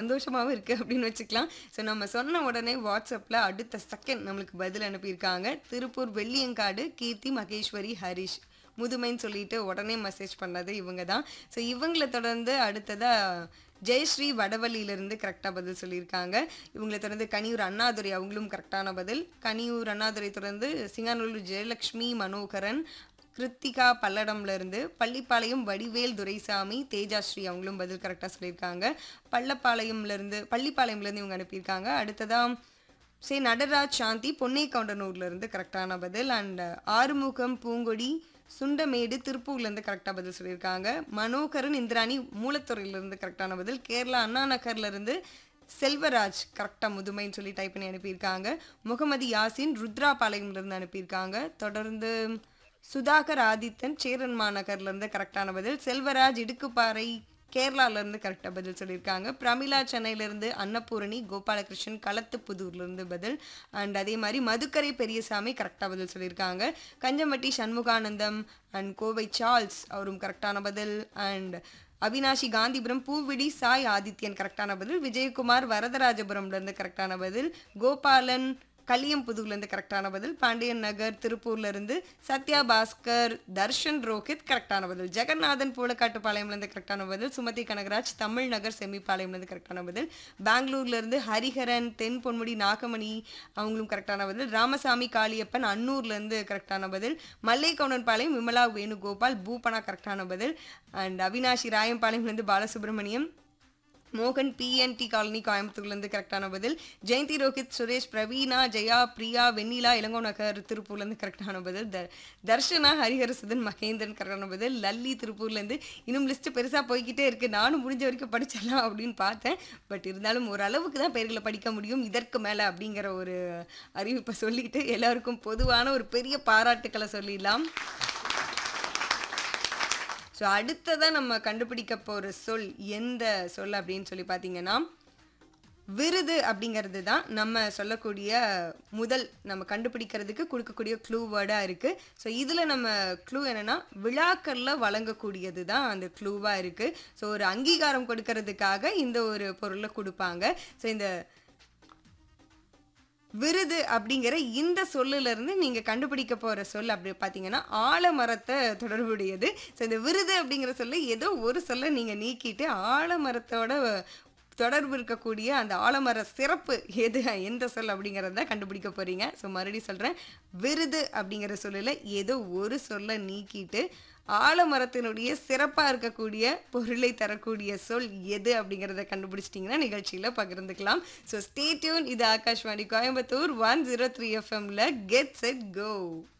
சந்தோஷமாவும் இருக்கு அப்படின்னு வச்சுக்கலாம் ஸோ நம்ம சொன்ன உடனே வாட்ஸ்அப்பில் அடுத்த செகண்ட் நம்மளுக்கு பதில் அனுப்பியிருக்காங்க திருப்பூர் வெள்ளியங்காடு கீர்த்தி மகேஸ்வரி ஹரிஷ் முதுமைன்னு சொல்லிட்டு உடனே மெசேஜ் பண்ணது இவங்க தான் ஸோ இவங்களை தொடர்ந்து அடுத்ததாக ஜெயஸ்ரீ வடவள்ளியிலிருந்து கரெக்டாக பதில் சொல்லியிருக்காங்க இவங்களை தொடர்ந்து கனியூர் அண்ணாதுரை அவங்களும் கரெக்டான பதில் கனியூர் அண்ணாதுரை தொடர்ந்து சிங்கானூர் ஜெயலக்ஷ்மி மனோகரன் கிருத்திகா பல்லடம்ல இருந்து பள்ளிப்பாளையம் வடிவேல் துரைசாமி தேஜாஸ்ரீ அவங்களும் பதில் கரெக்டாக சொல்லியிருக்காங்க பள்ளப்பாளையம்ல இருந்து பள்ளிப்பாளையம்ல இருந்து இவங்க அனுப்பியிருக்காங்க அடுத்ததா சே நடராஜ் சாந்தி பொன்னே கவுண்டனூர்ல இருந்து கரெக்டான பதில் அண்ட் ஆறுமுகம் பூங்கொடி சுண்டமேடு திருப்பூர்லேருந்து கரெக்டாக பதில் சொல்லியிருக்காங்க மனோகரன் இந்திராணி மூலத்துறையிலேருந்து கரெக்டான பதில் கேரளா அண்ணா நகர்லேருந்து செல்வராஜ் கரெக்டாக முதுமைன்னு சொல்லி டைப் பண்ணி அனுப்பியிருக்காங்க முகமது யாசின் ருத்ராபாளையம்லேருந்து அனுப்பியிருக்காங்க தொடர்ந்து சுதாகர் ஆதித்தன் சேரன் மாநகர்லேருந்து கரெக்டான பதில் செல்வராஜ் இடுக்குப்பாறை கேரளாலேருந்து கரெக்டாக பதில் சொல்லியிருக்காங்க பிரமிளா சென்னையிலேருந்து அன்னபூரணி கோபாலகிருஷ்ணன் களத்துப்புதூர்லேருந்து பதில் அண்ட் அதே மாதிரி மதுக்கரை பெரியசாமி கரெக்டாக பதில் சொல்லியிருக்காங்க கஞ்சம்பட்டி சண்முகானந்தம் அண்ட் கோவை சார்ல்ஸ் அவரும் கரெக்டான பதில் அண்ட் அவினாஷி காந்திபுரம் பூவிடி சாய் ஆதித்யன் கரெக்டான பதில் விஜயகுமார் வரதராஜபுரம்லேருந்து கரெக்டான பதில் கோபாலன் கலியம்புதூர்லேருந்து கரெக்டான பதில் பாண்டியன் நகர் திருப்பூர்லேருந்து சத்யா பாஸ்கர் தர்ஷன் ரோஹித் கரெக்டான பதில் ஜெகநாதன் பூலக்காட்டுப்பாளையம்லேருந்து கரெக்டான பதில் சுமதி கனகராஜ் தமிழ் நகர் செம்மிப்பாளையம்லேருந்து கரெக்டான பதில் பெங்களூர்லேருந்து ஹரிஹரன் தென் பொன்முடி நாகமணி அவங்களும் கரெக்டான பதில் ராமசாமி காளியப்பன் அன்னூர்லேருந்து கரெக்டான பதில் மல்லை கவுண்டன்பாளையம் விமலா வேணுகோபால் பூபனா கரெக்டான பதில் அண்ட் அவினாஷி ராயம்பாளையம்லேருந்து பாலசுப்ரமணியம் மோகன் பிஎன்டி காலனி கோயம்புத்தூர்லேருந்து கரெக்டான பதில் ஜெயந்தி ரோஹித் சுரேஷ் பிரவீனா ஜெயா பிரியா வெண்ணிலா இளங்கோ நகர் திருப்பூர்லேருந்து கரெக்டான பதில் த தர்ஷனா ஹரிஹரசுதன் மகேந்திரன் கரெக்டான பதில் லல்லி திருப்பூர்லேருந்து இன்னும் லிஸ்ட்டு பெருசாக போய்கிட்டே இருக்குது நானும் முடிஞ்ச வரைக்கும் படிச்சிடலாம் அப்படின்னு பார்த்தேன் பட் இருந்தாலும் ஓரளவுக்கு தான் பேர்களை படிக்க முடியும் இதற்கு மேலே அப்படிங்கிற ஒரு அறிவிப்பை சொல்லிட்டு எல்லாருக்கும் பொதுவான ஒரு பெரிய பாராட்டுக்களை சொல்லிடலாம் ஸோ அடுத்ததாக நம்ம கண்டுபிடிக்க போகிற சொல் எந்த சொல் அப்படின்னு சொல்லி பார்த்தீங்கன்னா விருது அப்படிங்கிறது தான் நம்ம சொல்லக்கூடிய முதல் நம்ம கண்டுபிடிக்கிறதுக்கு கொடுக்கக்கூடிய க்ளூ வேர்டாக இருக்குது ஸோ இதில் நம்ம க்ளூ என்னென்னா விழாக்களில் வழங்கக்கூடியது தான் அந்த க்ளூவாக இருக்குது ஸோ ஒரு அங்கீகாரம் கொடுக்கறதுக்காக இந்த ஒரு பொருளை கொடுப்பாங்க ஸோ இந்த விருது அப்படிங்கிற இந்த சொல்லுல இருந்து நீங்க கண்டுபிடிக்க போற சொல் அப்படி பார்த்தீங்கன்னா ஆலமரத்தை தொடர்புடையது ஸோ இந்த விருது அப்படிங்கிற சொல்ல ஏதோ ஒரு சொல்ல நீங்க நீக்கிட்டு ஆலமரத்தோட தொடர்பு இருக்கக்கூடிய அந்த ஆலமர சிறப்பு எது எந்த சொல் அப்படிங்கிறத கண்டுபிடிக்க போறீங்க ஸோ மறுபடியும் சொல்றேன் விருது அப்படிங்கிற சொல்லல ஏதோ ஒரு சொல்ல நீக்கிட்டு ஆலமரத்தினுடைய சிறப்பாக இருக்கக்கூடிய பொருளை தரக்கூடிய சொல் எது அப்படிங்கிறத கண்டுபிடிச்சிட்டிங்கன்னா நிகழ்ச்சியில் பகிர்ந்துக்கலாம் ஸோ ஸ்டேட்யூன் இது Akashvani Coimbatore one zero three எஃப்எம்ல கெட் செட் கோ